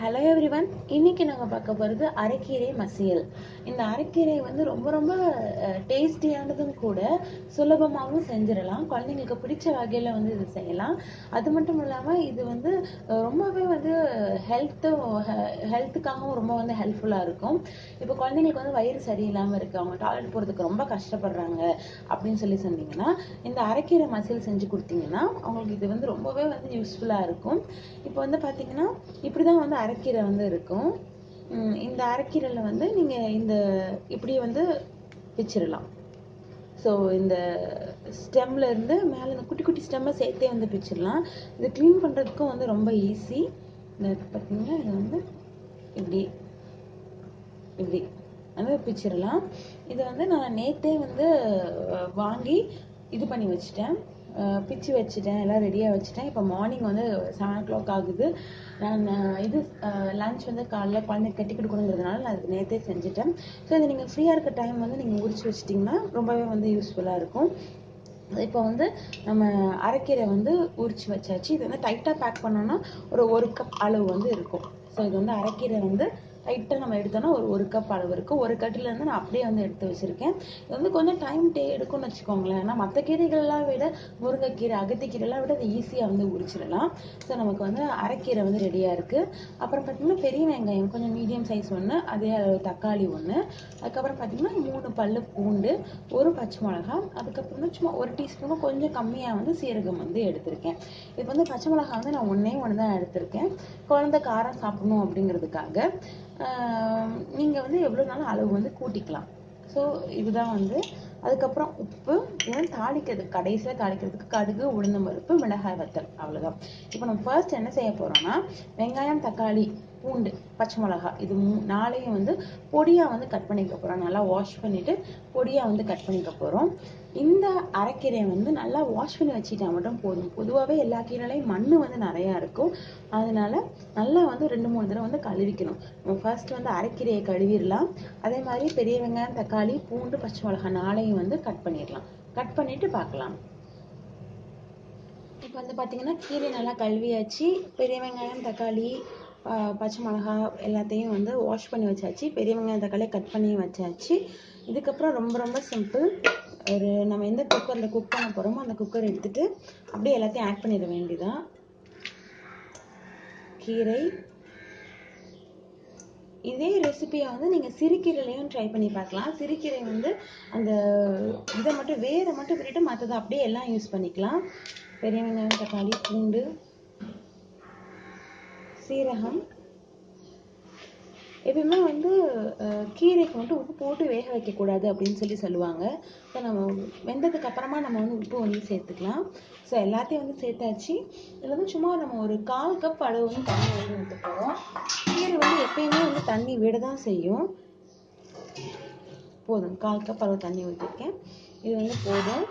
hello everyone இன்னைக்கு நாங்கள் பார்க்க போகிறது அரைக்கீரை மசியல் இந்த அரைக்கீரை வந்து ரொம்ப ரொம்ப டேஸ்டியானதும் கூட சுலபமாகவும் செஞ்சிடலாம் குழந்தைங்களுக்கு பிடிச்ச வகையில் வந்து இது செய்யலாம் அது மட்டும் இல்லாமல் இது வந்து அஹ், ரொம்பவே வந்து ஹெல்த்து ஹெல்த்துக்காகவும் ரொம்ப வந்து ஹெல்ப்ஃபுல்லாக இருக்கும் இப்போ குழந்தைங்களுக்கு வந்து வயிறு சரியில்லாமல் இருக்குது அவங்க டாய்லெட் போகிறதுக்கு ரொம்ப கஷ்டப்படுறாங்க அப்படின்னு சொல்லி சொன்னீங்கன்னா இந்த அரைக்கீரை மசியல் செஞ்சு கொடுத்தீங்கன்னா அவங்களுக்கு இது வந்து ரொம்பவே வந்து யூஸ்ஃபுல்லாக இருக்கும் இப்போ வந்து பார்த்தீங்கன்னா இப்படி தான் வந்து அரைக்கீரை வந்து இருக்கும் உம் இந்த அரைக்கீரையில் வந்து நீங்கள் இந்த இப்படி வந்து பிச்சிடலாம் ஸோ இந்த ஸ்டெம்ல இருந்து மேலே இந்த குட்டி குட்டி ஸ்டெம்மை சேர்த்தே வந்து பிச்சிடலாம் இது க்ளீன் பண்ணுறதுக்கும் வந்து ரொம்ப ஈஸி இந்த பார்த்தீங்கன்னா இது வந்து இப்படி இப்படி வந்து பிச்சிடலாம் இது வந்து நான் நேத்தே வந்து அஹ், வாங்கி இது பண்ணி வச்சுட்டேன் அஹ், பிச்சு வச்சுட்டேன் எல்லாம் ரெடியாக வச்சுட்டேன் இப்போ மார்னிங் வந்து செவன் ஓ கிளாக் ஆகுது நான் அஹ், இது லஞ்ச் வந்து காலைல குழந்தைக்கு கட்டி கொடுக்கணுங்கிறதுனால நான் அது நேத்தே செஞ்சுட்டேன் ஸோ இது நீங்கள் ஃப்ரீயாக இருக்க டைம் வந்து நீங்கள் உரிச்சு வச்சிட்டிங்கன்னா ரொம்பவே வந்து யூஸ்ஃபுல்லாக இருக்கும் இப்போ வந்து நம்ம அரைக்கீரை வந்து உரிச்சு வச்சாச்சு இது வந்து டைட்டாக பேக் பண்ணோம்னா ஒரு ஒரு கப் அளவு வந்து இருக்கும் ஸோ இது வந்து அரைக்கீரை வந்து டைட்டாக நம்ம எடுத்தோம்னா ஒரு ஒரு கப் அளவு இருக்கும் ஒரு கட்டில இருந்து நான் அப்படியே வந்து எடுத்து வச்சிருக்கேன் இது வந்து கொஞ்சம் டைம் டே எடுக்கும்னு வச்சுக்கோங்களேன் ஏன்னா மற்ற கீரைகள்லாம் விட முருங்கைக்கீரை அகத்திக்கீரைலாம் விட இது ஈஸியாக வந்து உரிச்சிடலாம் ஸோ நமக்கு வந்து அரைக்கீரை வந்து ரெடியாக இருக்குது அப்புறம் பார்த்தீங்கன்னா பெரிய வெங்காயம் கொஞ்சம் மீடியம் சைஸ் ஒன்று அதே அளவு தக்காளி ஒன்று அதுக்கப்புறம் பார்த்தீங்கன்னா மூணு பல்லு பூண்டு ஒரு பச்சை மிளகா அதுக்கப்புறம் சும்மா ஒரு டீஸ்பூனும் கொஞ்சம் கம்மியாக வந்து சீரகம் வந்து எடுத்திருக்கேன் இப்போ வந்து பச்சை மிளகா வந்து நான் ஒன்றே ஒன்று தான் எடுத்திருக்கேன் குழந்தை காரம் சாப்பிடணும் அப்படிங்கிறதுக்காக நீங்கள் வந்து எவ்வளோ நாளும் அளவு வந்து கூட்டிக்கலாம் ஸோ இதுதான் வந்து அதுக்கப்புறம் உப்பு இதெல்லாம் தாளிக்கிறதுக்கு கடைசியாக தாளிக்கிறதுக்கு கடுகு உளுந்தம் பருப்பு மிளகாய் வத்தல் அவ்வளோதான் இப்போ நம்ம ஃபர்ஸ்ட் என்ன செய்ய போறோம்னா வெங்காயம் தக்காளி பூண்டு பச்சை மிளகாய் இது மூ நாளையும் வந்து பொடியாக வந்து கட் பண்ணிக்க போகிறோம் நல்லா வாஷ் பண்ணிட்டு பொடியாக வந்து கட் பண்ணிக்க போகிறோம் இந்த அரைக்கீரையை வந்து நல்லா வாஷ் பண்ணி வச்சுட்டா மட்டும் போதும் பொதுவாகவே எல்லா கீரையிலையும் மண் வந்து நிறையா இருக்கும் அதனால நல்லா வந்து ரெண்டு மூணு தடவை வந்து கழுவிக்கணும் நம்ம ஃபர்ஸ்ட் வந்து அரைக்கீரையை கழுவிடலாம் அதே மாதிரி பெரிய வெங்காயம் தக்காளி பூண்டு பச்சை மிளகாய் நாளையும் வந்து கட் பண்ணிடலாம் கட் பண்ணிட்டு பார்க்கலாம் இப்போ வந்து பார்த்தீங்கன்னா கீரை நல்லா கழுவியாச்சு பெரிய வெங்காயம் தக்காளி ஆ, பச்சை மிளகா எல்லாத்தையும் வந்து வாஷ் பண்ணி வச்சாச்சு பெரிய வெங்காயம் தக்காளி கட் பண்ணி வச்சாச்சு இதுக்கப்புறம் ரொம்ப ரொம்ப சிம்பிள் ஒரு நம்ம எந்த குக்கரில் குக் பண்ண போகிறோமோ அந்த குக்கர் எடுத்துட்டு அப்படியே எல்லாத்தையும் ஆட் பண்ணிட வேண்டியதான் கீரை இதே ரெசிபியை வந்து நீங்கள் சிறுகீரையிலையும் ட்ரை பண்ணி பார்க்கலாம் சிறுகீரை வந்து அந்த இதை மட்டும் வேரை மட்டும் விட்டுட்டு மற்றதை அப்படியே எல்லாம் யூஸ் பண்ணிக்கலாம் பெரிய வெங்காயம் தக்காளி பூண்டு சீரகம் எப்பயுமே வந்து அஹ், கீரைக்கு மட்டும் உப்பு போட்டு வேக வைக்கக்கூடாது அப்படின்னு சொல்லி சொல்லுவாங்க ஸோ நம்ம வெந்ததுக்கு அப்புறமா நம்ம வந்து உப்பு வந்து சேர்த்துக்கலாம் ஸோ எல்லாத்தையும் வந்து சேர்த்தாச்சு இதில் வந்து சும்மா நம்ம ஒரு கால் கப் அளவு வந்து தண்ணி வந்து ஊற்ற போகிறோம் கீரை வந்து எப்பயுமே வந்து தண்ணி விட தான் செய்யும் போதும் கால் கப் அளவு தண்ணி ஊற்றிருக்கேன் இது வந்து போதும்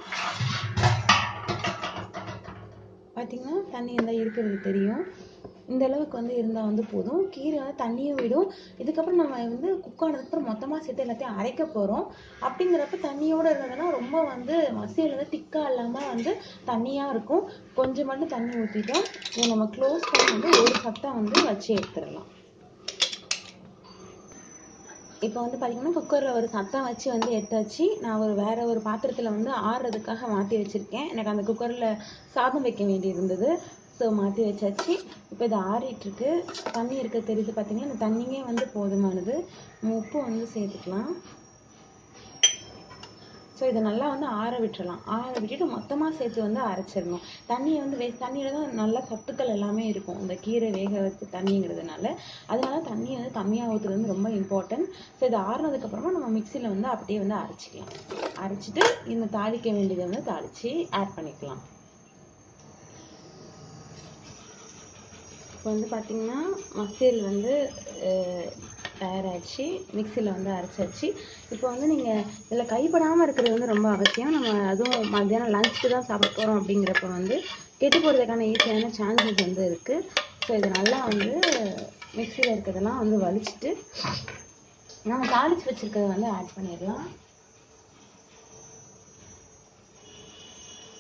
பார்த்தீங்கன்னா தண்ணி இருந்தால் இருக்கிறது தெரியும் இந்த அளவுக்கு வந்து இருந்தால் வந்து போதும் கீரை வந்து தண்ணியும் விடும் இதுக்கப்புறம் நம்ம வந்து குக் ஆனதுக்கப்புறம் மொத்தமாக சேர்த்து எல்லாத்தையும் அரைக்க போகிறோம் அப்படிங்கிறப்ப தண்ணியோடு இருந்ததுன்னா ரொம்ப வந்து மசியல் வந்து திக்காக இல்லாமல் வந்து தண்ணியாக இருக்கும் கொஞ்சம் மட்டும் தண்ணி ஊற்றிட்டோம் இதை நம்ம க்ளோஸ் பண்ணி வந்து ஒரு சத்தம் வந்து வச்சு எடுத்துடலாம் இப்போ வந்து பார்த்தீங்கன்னா குக்கரில் ஒரு சத்தம் வச்சு வந்து எடுத்தாச்சு நான் ஒரு வேற ஒரு பாத்திரத்தில் வந்து ஆறுறதுக்காக மாற்றி வச்சுருக்கேன் எனக்கு அந்த குக்கரில் சாதம் வைக்க வேண்டி இருந்தது ஸோ மாற்றி வச்சாச்சு இப்போ இது ஆறிட்டு இருக்கு தண்ணி இருக்க தெரியுது பார்த்தீங்கன்னா இந்த தண்ணியே வந்து போதுமானது நம்ம உப்பு வந்து சேர்த்துக்கலாம் ஸோ இதை நல்லா வந்து ஆற விட்டுறலாம் ஆற விட்டுட்டு மொத்தமாக சேர்த்து வந்து அரைச்சிடணும் தண்ணியை வந்து வே தண்ணியில தான் நல்ல சத்துக்கள் எல்லாமே இருக்கும் இந்த கீரை வேக வச்சு தண்ணிங்கிறதுனால அதனால தண்ணியை வந்து கம்மியாக ஊற்றுறது வந்து ரொம்ப இம்பார்ட்டன்ட் ஸோ இது ஆறுனதுக்கப்புறமா நம்ம மிக்சியில் வந்து அப்படியே வந்து அரைச்சிக்கலாம் அரைச்சிட்டு இந்த தாளிக்க வேண்டியதை வந்து தாளித்து ஆட் பண்ணிக்கலாம் இப்போ வந்து பார்த்தீங்கன்னா மசியல் வந்து அஹ், தயாராகிடுச்சு மிக்சியில் வந்து அரைச்சாச்சு இப்போ வந்து நீங்கள் இதில் கைப்படாமல் இருக்கிறது வந்து ரொம்ப அவசியம் நம்ம அதுவும் மத்தியானம் லஞ்சுக்கு தான் சாப்பிட போகிறோம் அப்படிங்கிறப்ப வந்து கெட்டு போகிறதுக்கான ஈஸியான சான்சஸ் வந்து இருக்குது ஸோ இது நல்லா வந்து மிக்சியில் இருக்கிறதெல்லாம் வந்து வலிச்சிட்டு நம்ம தாளிச்சு வச்சிருக்கிறத வந்து ஆட் பண்ணிடலாம்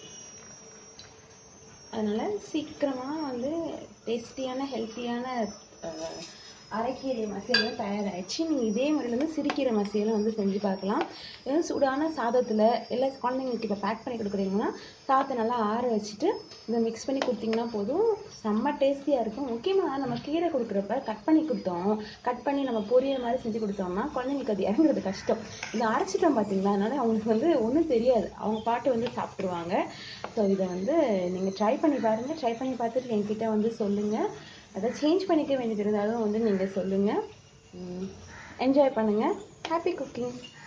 அதனால சீக்கிரமாக வந்து டேஸ்டியான ஹெல்த்தியான அஹ், அரைக்கீரை மசியல் வந்து தயாராகிடுச்சு நீங்கள் இதே முறையில் வந்து சிறுக்கீரை மசியலும் வந்து செஞ்சு பார்க்கலாம் இது வந்து சூடான சாதத்தில் இல்லை குழந்தைங்களுக்கு இப்போ பேக் பண்ணி கொடுக்குறீங்கன்னா சாதத்தை நல்லா ஆற வச்சுட்டு இதை மிக்ஸ் பண்ணி கொடுத்தீங்கன்னா போதும் செம்ம டேஸ்டியாக இருக்கும் முக்கியமாக நம்ம கீரை கொடுக்குறப்ப கட் பண்ணி கொடுத்தோம் கட் பண்ணி நம்ம பொரியல் மாதிரி செஞ்சு கொடுத்தோம்னா குழந்தைங்களுக்கு அது இறங்குறது கஷ்டம் இதை அரைச்சிட்டோம் பார்த்தீங்களா அதனால அவங்களுக்கு வந்து ஒன்றும் தெரியாது அவங்க பாட்டு வந்து சாப்பிட்ருவாங்க ஸோ இதை வந்து நீங்கள் ட்ரை பண்ணி பாருங்கள் ட்ரை பண்ணி பார்த்துட்டு என்கிட்ட வந்து சொல்லுங்கள் அதை சேஞ்ச் பண்ணிக்க வேண்டியது இருந்தாலும் வந்து நீங்கள் சொல்லுங்கள் என்ஜாய் பண்ணுங்கள் ஹாப்பி குக்கிங்